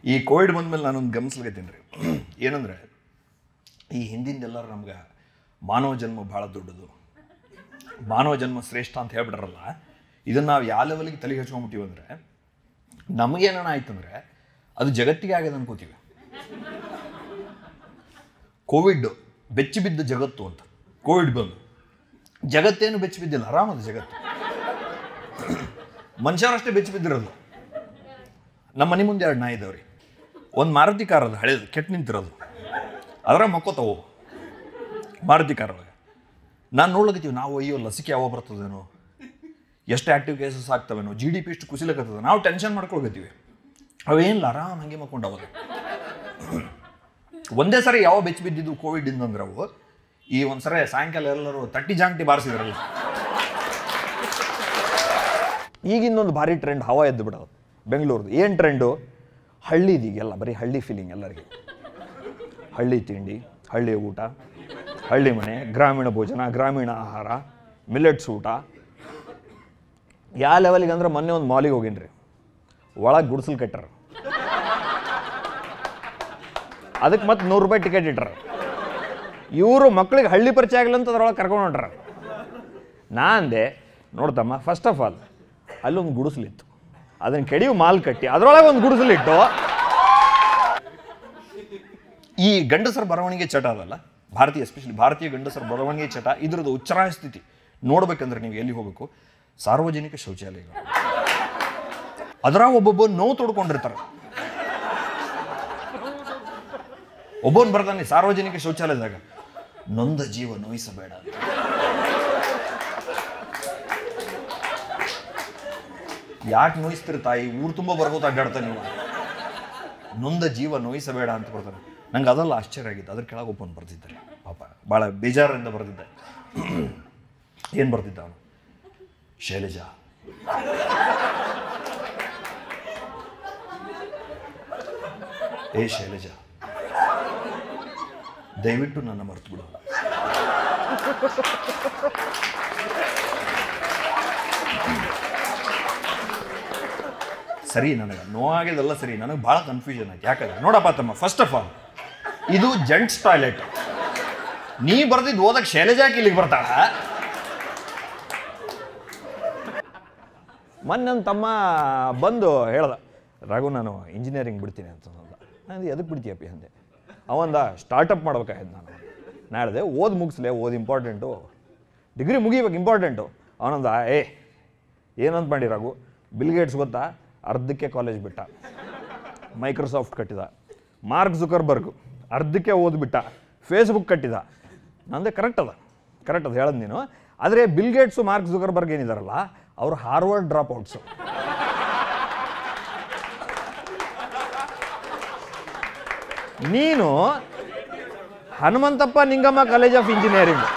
ಈ ಕೋವಿಡ್ ಬಂದಮೇಲೆ ನಾನೊಂದು ಗಮನಿಸ್ಲಿಕತ್ತೀನಿ ರೀ ಏನಂದ್ರೆ ಈ ಹಿಂದಿಂದೆಲ್ಲರೂ ನಮ್ಗೆ ಮಾನವ ಜನ್ಮ ಭಾಳ ದೊಡ್ಡದು ಮಾನವ ಜನ್ಮ ಶ್ರೇಷ್ಠ ಅಂತ ಹೇಳ್ಬಿಟ್ರಲ್ಲ ಇದನ್ನು ನಾವು ಯಾವ ಲೆವೆಲ್ಗೆ ತಲೆಗೆ ಹಚ್ಕೊಂಡ್ಬಿಟ್ಟಿವಿ ಅಂದರೆ ನಮಗೇನಾನ ಆಯ್ತಂದ್ರೆ ಅದು ಜಗತ್ತಿಗೆ ಆಗ್ಯದ ಅನ್ಕೋತೀವಿ ಕೋವಿಡ್ ಬೆಚ್ಚಿ ಬಿದ್ದ ಜಗತ್ತು ಅಂತ ಕೋವಿಡ್ ಬಂದು ಜಗತ್ತೇನು ಬೆಚ್ಚಿ ಬಿದ್ದಿಲ್ಲ ಆರಾಮದ ಜಗತ್ತು ಮನುಷ್ಯರಷ್ಟೇ ಬೆಚ್ಚಿ ಬಿದ್ದಿರೋದು ನಮ್ಮ ಮನೆ ಮುಂದೆ ಎರಡು ನಾಯಿ ಇದಾವ್ರಿ ಒಂದು ಮಾರುತಿ ಕಾರ್ ಅದು ಹಳೇದು ಕೆಟ್ಟು ನಿಂತಿರೋದು ಅದರ ಮಕ್ಕೋತಾವು ಮಾರುತಿ ಕಾರ್ ಒಳಗೆ ನಾನು ನೋಡ್ಲಕತ್ತೀವಿ ನಾವು ಅಯ್ಯೋ ಲಸಿಕೆ ಯಾವಾಗ ಬರ್ತದೇನೋ ಎಷ್ಟು ಆ್ಯಕ್ಟಿವ್ ಕೇಸಸ್ ಆಗ್ತವೇನೋ ಜಿ ಡಿ ಪಿ ಇಷ್ಟು ಕುಸಿಲಕತ್ತದ ನಾವು ಟೆನ್ಷನ್ ಮಾಡ್ಕೊಳ್ಕತ್ತೀವಿ ಅವೇನಿಲ್ಲ ಆರಾಮ್ ಹಂಗೆ ಮಕ್ಕೊಂಡು ಅವಾಗ ಒಂದೇ ಸರಿ ಯಾವ ಬೆಚ್ಚ ಬಿದ್ದಿದ್ದು ಕೋವಿಡ್ ಇಂದಂದ್ರೆ ಅವು ಈ ಒಂದ್ಸರಿ ಸಾಯಂಕಾಲ ಎಲ್ಲರೂ ತಟ್ಟಿ ಜಾಂಗ್ಟಿ ಬಾರಿಸಿದ್ರಲ್ಲ ಈಗಿನ್ನೊಂದು ಭಾರಿ ಟ್ರೆಂಡ್ ಹವಾ ಎದ್ದು ಬಿಡೋದು ಬೆಂಗಳೂರ್ದು ಏನು ಟ್ರೆಂಡು ಹಳ್ಳಿದೀಗೆಲ್ಲ ಬರೀ ಹಳ್ಳಿ ಫೀಲಿಂಗ್ ಎಲ್ಲರಿಗೆ ಹಳ್ಳಿ ತಿಂಡಿ ಹಳ್ಳಿ ಊಟ ಹಳ್ಳಿ ಮನೆ ಗ್ರಾಮೀಣ ಭೋಜನ ಗ್ರಾಮೀಣ ಆಹಾರ ಮಿಲೆಟ್ಸ್ ಊಟ ಯಾವ ಲೆವೆಲಿಗೆ ಅಂದ್ರೆ ಮೊನ್ನೆ ಒಂದು ಮಾಲಿಗೆ ಹೋಗಿನ್ರಿ ಒಳಗೆ ಗುಡಿಸಲು ಕಟ್ಟಾರ ಅದಕ್ಕೆ ಮತ್ತೆ ನೂರು ರೂಪಾಯಿ ಟಿಕೆಟ್ ಇಟ್ಟಾರ ಇವರು ಮಕ್ಕಳಿಗೆ ಹಳ್ಳಿ ಪರಿಚಯ ಆಗಲಿ ಅಂತ ಅದ್ರೊಳಗೆ ಕರ್ಕೊಂಡು ಹೊಂಟ್ರ ನಾ ಅಂದೆ ನೋಡ್ತಮ್ಮ ಫಸ್ಟ್ ಆಫ್ ಆಲ್ ಅಲ್ಲೊಂದು ಗುಡಿಸಲಿತ್ತು ಅದನ್ನ ಕೆಡಿಯು ಮಾಲ್ ಕಟ್ಟಿ ಅದರೊಳಗೆ ಒಂದು ಗುಡಿಸಲಿಟ್ಟು ಈ ಗಂಡಸರ ಬರವಣಿಗೆ ಚಟ ಅದಲ್ಲ ಭಾರತೀಯ ಎಸ್ಪೆಷಲಿ ಭಾರತೀಯ ಗಂಡಸರ ಬರವಣಿಗೆ ಚಟ ಇದ್ರದ್ದು ಉಚ್ಚರಾಯ ಸ್ಥಿತಿ ನೋಡ್ಬೇಕಂದ್ರೆ ನೀವು ಎಲ್ಲಿ ಹೋಗಬೇಕು ಸಾರ್ವಜನಿಕ ಶೌಚಾಲಯಗಳು ಅದರಾಗ ಒಬ್ಬೊಬ್ಬ ನೋವು ತೊಡ್ಕೊಂಡಿರ್ತಾರೆ ಒಬ್ಬನ್ ಬರ್ತಾನೆ ಸಾರ್ವಜನಿಕ ಶೌಚಾಲಯದಾಗ ನೊಂದ ಜೀವ ನೋಯಿಸಬೇಡ ಅಂತ. ಯಾಕೆ ನೋಯಿಸ್ತೀರಿ ತಾಯಿ ಊರು ತುಂಬ ಬರ್ಕೋತ ಅಡ್ಡಾಡ್ತಾ ನೀವು ನೊಂದ ಜೀವ ನೋಯಿಸಬೇಡ ಅಂತ ಬರ್ತಾರೆ ನಂಗೆ ಅದೆಲ್ಲ ಆಶ್ಚರ್ಯ ಆಗಿತ್ತು ಅದ್ರ ಕೆಳಗೆ ಒಬ್ಬನು ಬರ್ತಿದ್ದಾರೆ ಪಾಪ ಭಾಳ ಬೇಜಾರಿಂದ ಬರ್ತಿದ್ದೆ ಏನು ಬರ್ತಿದ್ದ ಅವನು ಶೈಲಜಾ ಏ ಶೈಲಜಾ ದಯವಿಟ್ಟು ನನ್ನ ಮರ್ತು ಬಿಡು ಸರಿ ನನಗೆ ನೋವಾಗಿದೆಲ್ಲ ಸರಿ ನನಗೆ ಭಾಳ ಕನ್ಫ್ಯೂಷನ್ ಆಯ್ತು ಯಾಕಂದ್ರೆ ನೋಡಪ್ಪ ತಮ್ಮ ಫಸ್ಟ್ ಆಫ್ ಆಲ್ ಇದು ಜೆಂಟ್ಸ್ ಟಾಯ್ಲೆಟ್ ನೀ ಬರ್ದಿದ್ದು ಓದಕ್ಕೆ ಶೈಲಜಾಕ್ ಇಲ್ಲಿಗೆ ಬರ್ತಾಳ ಮೊನ್ನೆ ನನ್ನ ತಮ್ಮ ಬಂದು ಹೇಳ್ದ ರಘು ನಾನು ಇಂಜಿನಿಯರಿಂಗ್ ಬಿಡ್ತೀನಿ ಅಂತ ಅಂದ ನಾನು ಎದಕ್ಕೆ ಬಿಡ್ತೀಯಪ್ಪಿ ಅಂದೆ ಅವಂದ ಸ್ಟಾರ್ಟಪ್ ಮಾಡ್ಬೇಕಾಯ್ತು ನಾನು ನಾ ಹೇಳಿದೆ ಓದ್ ಮುಗಿಸ್ಲೆ ಓದ್ ಇಂಪಾರ್ಟೆಂಟು ಡಿಗ್ರಿ ಮುಗಿಬೇಕು ಇಂಪಾರ್ಟೆಂಟು ಅವನಂದ ಏ ಏನಂತ ಮಾಡಿ ರಘು ಬಿಲ್ ಗೇಟ್ಸ್ ಗೊತ್ತಾ ಅರ್ಧಕ್ಕೆ ಕಾಲೇಜ್ ಬಿಟ್ಟ ಮೈಕ್ರೋಸಾಫ್ಟ್ ಕಟ್ಟಿದ ಮಾರ್ಕ್ ಜುಕರ್ಬರ್ಗ್ ಅರ್ಧಕ್ಕೆ ಓದ್ಬಿಟ್ಟ ಫೇಸ್ಬುಕ್ ಕಟ್ಟಿದ ನಂದೆ ಕರೆಕ್ಟ್ ಅದ ಕರೆಕ್ಟ್ ಅದ ಹೇಳದ್ ನೀನು ಆದರೆ ಬಿಲ್ ಗೇಟ್ಸು ಮಾರ್ಕ್ ಜುಕರ್ಬರ್ಗ್ ಏನಿದಾರಲ್ಲ ಅವರು ಹಾರ್ವರ್ಡ್ ಡ್ರಾಪ್ ಔಟ್ಸು ನೀನು Hanumanthappa Ningamma college of engineering